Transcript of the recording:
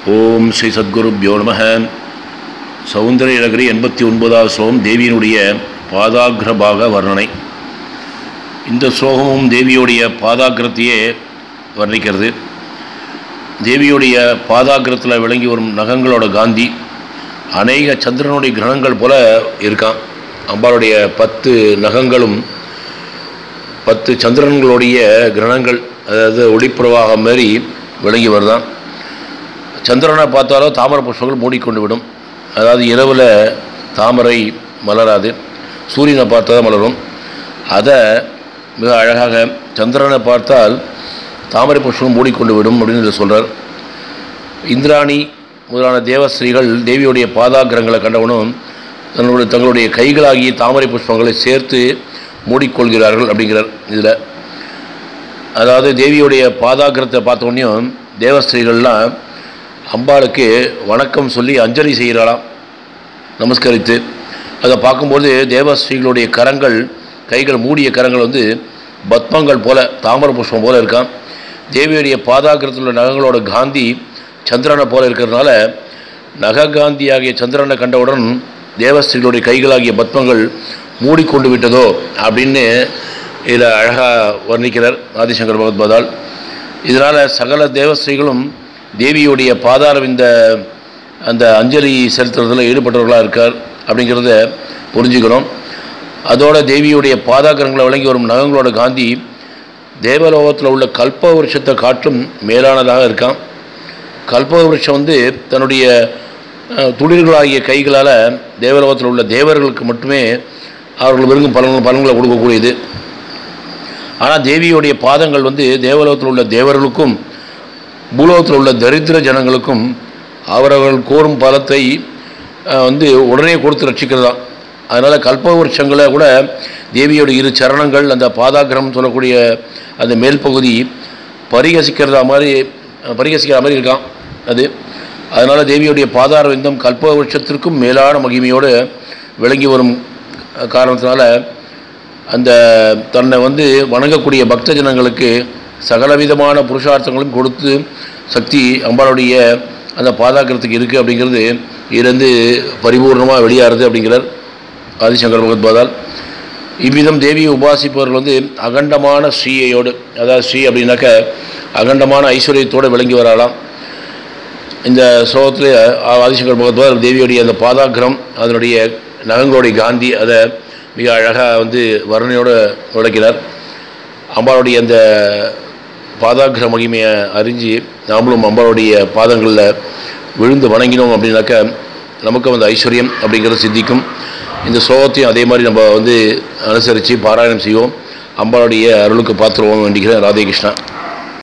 ஓம் ஸ்ரீ சத்குருப்யோ நம சௌந்தரிய நகரி எண்பத்தி ஒன்பதாவது ஸ்லோகம் தேவியினுடைய பாதாகிரபாக வர்ணனை இந்த ஸ்லோகமும் தேவியுடைய பாதாகிரத்தையே வர்ணிக்கிறது தேவியுடைய பாதாகிரத்தில் விளங்கி வரும் நகங்களோட காந்தி அநேக சந்திரனுடைய கிரகங்கள் போல இருக்கான் அம்பாளுடைய பத்து நகங்களும் பத்து சந்திரன்களுடைய கிரணங்கள் அதாவது ஒளிப்பிரவாகம் மாதிரி விளங்கி வருதான் சந்திரனை பார்த்தாலோ தாமரை புஷ்பங்கள் மூடிக்கொண்டு விடும் அதாவது இரவில் தாமரை மலராது சூரியனை பார்த்தா தான் மலரும் அதை மிக அழகாக சந்திரனை பார்த்தால் தாமரை புஷ்பம் மூடிக்கொண்டு விடும் அப்படின்னு இதில் சொல்கிறார் இந்திராணி முதலான தேவஸ்ரீகள் தேவியுடைய பாதாகிரங்களை கண்டவனும் தன்னுடைய தங்களுடைய கைகளாகிய தாமரை புஷ்பங்களை சேர்த்து மூடிக்கொள்கிறார்கள் அப்படிங்கிறார் இதில் அதாவது தேவியுடைய பாதாகிரத்தை பார்த்த உடனேயும் தேவஸ்ரீகள்லாம் அம்பாளுக்கு வணக்கம் சொல்லி அஞ்சலி செய்கிறாளாம் நமஸ்கரித்து அதை பார்க்கும்போது தேவஸ்ரீகளுடைய கரங்கள் கைகள் மூடிய கரங்கள் வந்து பத்மங்கள் போல தாமர புஷ்பம் போல இருக்கான் தேவியுடைய பாதாகிரத்தில் உள்ள நகங்களோட காந்தி சந்திரனை போல இருக்கிறதுனால நககாந்தி ஆகிய சந்திரனை கண்டவுடன் தேவஸ்ரீகளுடைய கைகளாகிய பத்மங்கள் மூடிக்கொண்டு விட்டதோ அப்படின்னு இதில் அழகாக வர்ணிக்கிறார் ஆதிசங்கர் பகவத்பாதால் இதனால் சகல தேவஸ்ரீகளும் தேவியுடைய பாதாரம் இந்த அந்த அஞ்சலி செலுத்துறதில் ஈடுபட்டவர்களாக இருக்கார் அப்படிங்கிறத புரிஞ்சுக்கிறோம் அதோட தேவியுடைய பாதாகரங்களை வழங்கி வரும் நகங்களோட காந்தி தேவலோகத்தில் உள்ள கல்ப விருட்சத்தை காட்டும் மேலானதாக இருக்கான் கல்ப விருட்சம் வந்து தன்னுடைய அஹ், துளிர்களாகிய கைகளால் தேவலோகத்தில் உள்ள தேவர்களுக்கு மட்டுமே அவர்கள் விரும்பும் பலன்கள் பலன்களை கொடுக்கக்கூடியது ஆனால் தேவியுடைய பாதங்கள் வந்து தேவலோகத்தில் உள்ள தேவர்களுக்கும் பூலோகத்தில் உள்ள தரித்திர ஜனங்களுக்கும் அவரவர்கள் கோரும் பலத்தை அஹ், வந்து உடனே கொடுத்து ரட்சிக்கிறதா அதனால் கல்ப வருஷங்களை கூட தேவியோட இரு சரணங்கள் அந்த பாதாகிரம் சொல்லக்கூடிய அந்த மேல் பகுதி பரிகசிக்கிறதா மாதிரி அஹ், பரிகசிக்கிற மாதிரி இருக்கான் அது அதனால் தேவியுடைய பாதார விந்தம் கல்ப வருஷத்திற்கும் மேலான மகிமையோடு விளங்கி வரும் அஹ், காரணத்தினால அந்த தன்னை வந்து வணங்கக்கூடிய பக்த ஜனங்களுக்கு சகலவிதமான புருஷார்த்தங்களும் கொடுத்து சக்தி அம்பாளுடைய அந்த பாதாக்கிறதுக்கு இருக்குது அப்படிங்கிறது இருந்து பரிபூர்ணமாக வெளியாகிறது அப்படிங்கிறார் ஆதிசங்கர் பகவத்பாதால் இவ்விதம் தேவியை உபாசிப்பவர்கள் வந்து அகண்டமான ஸ்ரீயையோடு அதாவது ஸ்ரீ அப்படின்னாக்க அகண்டமான ஐஸ்வர்யத்தோடு விளங்கி வரலாம் இந்த ஸ்லோகத்தில் ஆதிசங்கர் பகவத்பாதர் தேவியுடைய அந்த பாதாகிரம் அதனுடைய நகங்களுடைய காந்தி அதை மிக அழகாக வந்து வர்ணனையோடு விளக்கிறார் அம்பாளுடைய அந்த பாதாகிர மகிமையை அறிஞ்சு நாமளும் அம்பாளுடைய பாதங்களில் விழுந்து வணங்கினோம் அப்படின்னாக்க நமக்கும் அந்த ஐஸ்வர்யம் அப்படிங்கிறது சித்திக்கும் இந்த ஸ்லோகத்தையும் அதே மாதிரி நம்ம வந்து அனுசரித்து பாராயணம் செய்வோம் அம்பாளுடைய அருளுக்கு பாத்திருவோம் வேண்டிக்கிறேன் ராதே கிருஷ்ணா